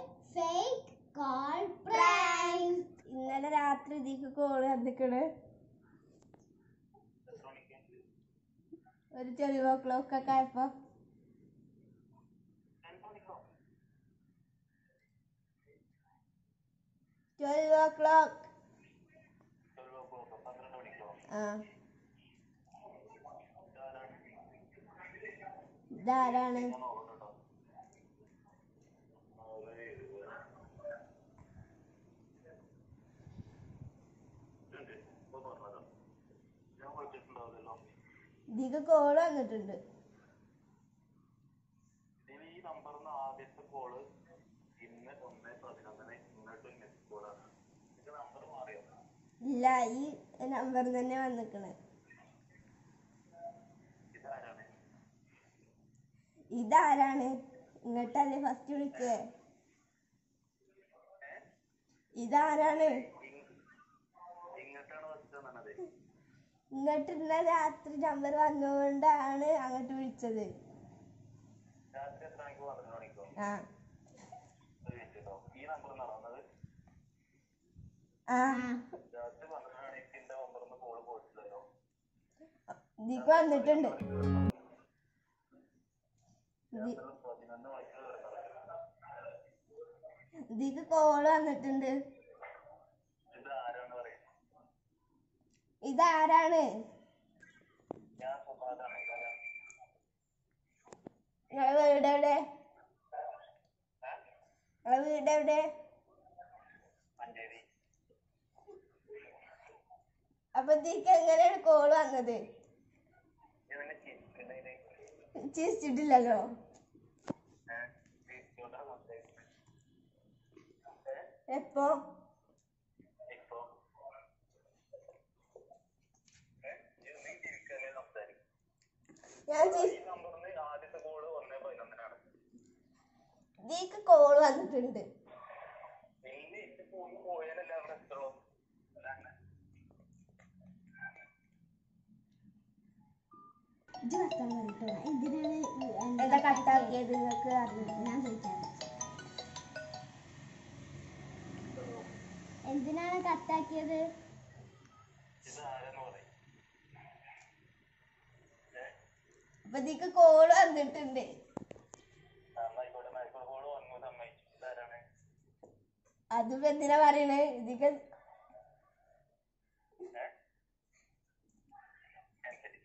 fake call prank. ഇന്നലെ രാത്രി ഇതിക്ക് കോള് വന്നിക്കണ് ഒരു ട്വൽവ് ഓ ക്ലോക്ക് ഒക്കെ ആയപ്പോ ട്വൽവ് ഓ ക്ലോക്ക് ആ ഇതാരാണ് ഇതിക്ക് കോള് വന്നിട്ടുണ്ട് ഈ നമ്പറിന്ന് ആദ്യത്തെ കോള് ഇന്ന് ഒന്ന് പതിനൊന്നിന് ഇങ്ങോട്ട് മിസ് കോളാണ് ഇത് നമ്പർ മാറിയോ ഇല്ല ഈ നമ്പർ തന്നെ വന്നിക്കണ് ഇതാരാണ് ഇതാരാണ് ഇങ്ങോട്ടല്ലേ ഫസ്റ്റ് വിളിച്ചേ ഇതാരാണ് ഇങ്ങോട്ടാണ് ഫസ്റ്റ് വന്നത് ഇങ്ങോട്ട് ഇന്ന രാത്രി നമ്പർ വന്നുകൊണ്ടാണ് അങ്ങോട്ട് വിളിച്ചത് രാത്രി എത്ര മണിക്ക് പന്ത്രണ്ട് മണിക്കോ ആ ഒരു മിനിറ്റ് കേട്ടോ ഈ നമ്പർ നടന്നത് ആ രാത്രി പന്ത്രണ്ട് മണിക്ക് എന്റെ നമ്പറിന്ന് കോള് പോയിട്ടില്ലല്ലോ ഇതിക്ക് വന്നിട്ടുണ്ട് ഇതി- പതിനൊന്ന് മണിക്ക് വരുന്നത് ഇതിക്ക് കോള് വന്നിട്ടുണ്ട് ഇത് ആരാണ് പറയുന്നത് ഇതാരാണ് ഞാൻ സുഭാതാണ് ഇതാരാ? നിങ്ങളെ വീട് എവിടെ നിങ്ങളെ വീട് എവിടെ മഞ്ചേരി അപ്പൊ ഇതിക്ക് എങ്ങനെയാണ് കോള് വന്നത് ഇതിന്റെ ചിരിക്കുന്നുണ്ടെങ്കില് ചിരിച്ചിട്ടില്ലല്ലോ ഏഹ് ചിരിച്ചോണ്ടാ സംസാരിക്കുന്നത് എപ്പോ ഇപ്പൊ ഏഹ് ഇത് നീ ചിരിക്കല്ലേ സംസാരിക്കും ഞാൻ ചിരി- ഈ നമ്പറിന് ആദ്യത്തെ കോള് ഒന്നേ പതിനൊന്നിനാണ് ഇതിക്ക് കോള് വന്നിട്ടുണ്ട് ഇന്ന് ഇത് പോയി പോയാലല്ലേ അവിടെ എത്തുള്ളൂ അല്ലാണ്ട് ഇജ്ജ് വർത്താനം പറയട്ടോ. എന്തിനാണ് ഈ എന്താ കട്ടാക്കിയത് നിങ്ങൾക്ക് അറിയില്ല ഞാൻ ചോദിക്കാം എന്തിനാണ് കട്ടാക്കിയത് ഇത് ആരെന്ന് പറയും അപ്പൊ ഇതിക്ക് കോള് വന്നിട്ടുണ്ട് ആയിക്കോട്ടെ ആയിക്കോട്ടെ കോള് വന്നു സമ്മതിച്ചു ഇതാരാണ് അതിപ്പോ എന്തിനാ പറയണേ ഇതിക്ക് ഏഹ് ശരി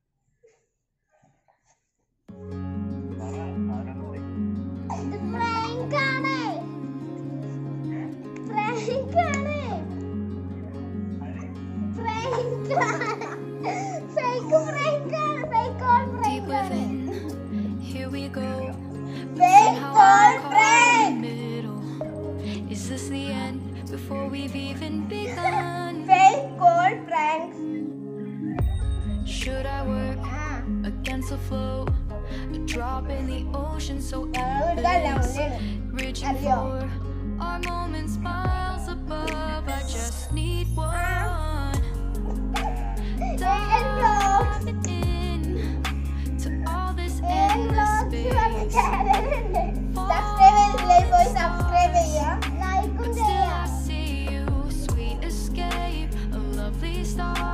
പറ ആരാണ് പറയും ഇത് prank ആണ് prank ആണ് prank ആണ് fake prank ആണ് fake call deep prank ആണ് within. Here we go. fake How call I'm caught prank in the middle. Is this the end before we've even begun? fake call prank Should I work against the flow? A drop in the ocean so ഞങ്ങളെ വീട്ടിലല്ല effortless. മുന്നേ Reaching അറിയോ? for our moments miles above. I just need one. Diving in to all this endless space. Subscribe ചെയ്തില്ലേ പോയി subscribe ചെയ്യാം ലൈക്കും But still ചെയ്യാം I see you, sweet escape, a lovely star